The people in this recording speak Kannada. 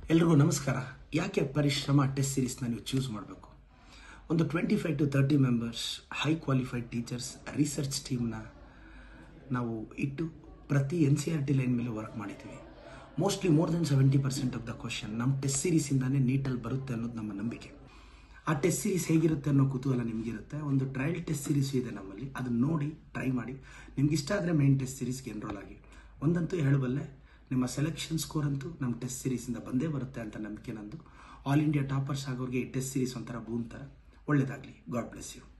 ಎಲ್ರಿಗೂ ನಮಸ್ಕಾರ ಯಾಕೆ ಪರಿಶ್ರಮ ಟೆಸ್ಟ್ ಸೀರೀಸ್ನ ನೀವು ಚೂಸ್ ಮಾಡಬೇಕು ಒಂದು twenty five to thirty members high qualified teachers research ಟೀಮ್ನ ನಾವು ಇಟ್ಟು ಪ್ರತಿ N C R T line ಮೇಲೆ ವರ್ಕ್ ಮಾಡಿದ್ದೀವಿ mostly more than seventy percent of the question ನಮ್ಮ ಟೆಸ್ಟ್ ಸೀರೀಸಿಂದಾನೇ ನೀಟಲ್ಲಿ ಬರುತ್ತೆ ಅನ್ನೋದು ನಮ್ಮ ನಂಬಿಕೆ ಆ ಟೆಸ್ಟ್ ಸೀರೀಸ್ ಹೇಗಿರುತ್ತೆ ಅನ್ನೋ ಕುತೂಹಲ ನಿಮಗಿರುತ್ತೆ ಒಂದು ಟ್ರಯಲ್ ಟೆಸ್ಟ್ ಸೀರೀಸ್ ಇದೆ ನಮ್ಮಲ್ಲಿ ಅದನ್ನ ನೋಡಿ ಟ್ರೈ ಮಾಡಿ ನಿಮ್ಗೆ ಇಷ್ಟ ಆದರೆ ಮೇನ್ ಟೆಸ್ಟ್ ಸೀರೀಸ್ಗೆ ಎನ್ರೋಲ್ ಆಗಿ ಒಂದಂತೂ ಹೇಳಬಲ್ಲೆ ನಿಮ್ಮ ಸೆಲೆಕ್ಷನ್ ಸ್ಕೋರ್ ಅಂತೂ ನಮ್ಮ ಟೆಸ್ಟ್ ಸೀರೀಸಿಂದ ಬಂದೇ ಬರುತ್ತೆ ಅಂತ ನಂಬಿಕೆ ನಂದು ಆಲ್ ಇಂಡಿಯಾ ಟಾಪರ್ಸ್ ಆಗೋರಿಗೆ ಈ ಟೆಸ್ಟ್ ಸೀರೀಸ್ ಒಂಥರ ಬೂಮ್ ಥರ ಒಳ್ಳೇದಾಗಲಿ ಗಾಡ್ ಬ್ಲೆಸ್ ಯು